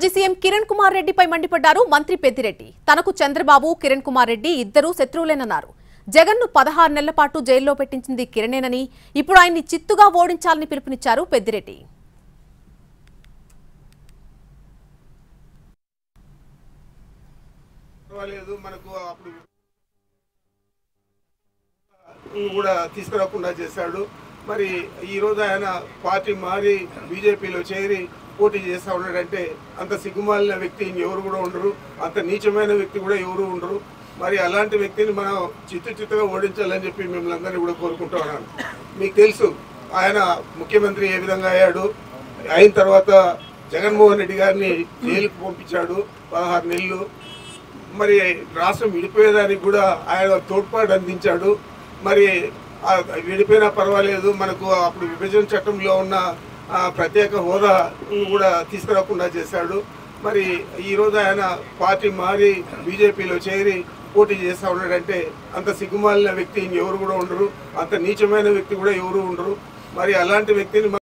మాజీ సీఎం కిరణ్ కుమార్ రెడ్డిపై మండిపడ్డారు మంత్రి పెద్దిరెడ్డి తనకు చంద్రబాబు కిరణ్ కుమార్ రెడ్డి ఇద్దరూ శత్రువులేనన్నారు జగన్ను పదహారు నెలల పాటు జైల్లో పెట్టించింది కిరణేనని ఇప్పుడు ఆయన్ని చిత్తుగా ఓడించాలని పిలుపునిచ్చారు పెద్దిరెడ్డి పర్వాలేదు మనకు అప్పుడు కూడా తీసుకురాకుండా చేశాడు మరి ఈ రోజు ఆయన పార్టీ మారి బీజేపీలో చేరి పోటీ చేస్తా ఉన్నాడంటే అంత సిగ్గుమాలిన వ్యక్తి ఎవరు కూడా ఉండరు అంత నీచమైన వ్యక్తి కూడా ఎవరు ఉండరు మరి అలాంటి వ్యక్తిని మనం చిత్తు చిత్తుగా ఓడించాలని చెప్పి మిమ్మల్ని అందరినీ కూడా కోరుకుంటూ ఉన్నాను మీకు తెలుసు ఆయన ముఖ్యమంత్రి ఏ విధంగా అయ్యాడు అయిన తర్వాత జగన్మోహన్ రెడ్డి గారిని జైలుకు పంపించాడు పదహారు నెలలు మరి రాష్ట్రం విడిపోయేదానికి కూడా ఆయన తోడ్పాటు అందించాడు మరి ఆ విడిపోయినా పర్వాలేదు మనకు అప్పుడు విభజన చట్టంలో ఉన్న ఆ, ప్రత్యేక హోదా కూడా తీసుకురాకుండా చేశాడు మరి ఈ రోజు ఆయన పార్టీ మారి బీజేపీలో చేరి పోటీ చేస్తా ఉన్నాడంటే అంత సిగ్గుమాలిన వ్యక్తి ఎవరు కూడా ఉండరు అంత నీచమైన వ్యక్తి కూడా ఎవరు ఉండరు మరి అలాంటి వ్యక్తిని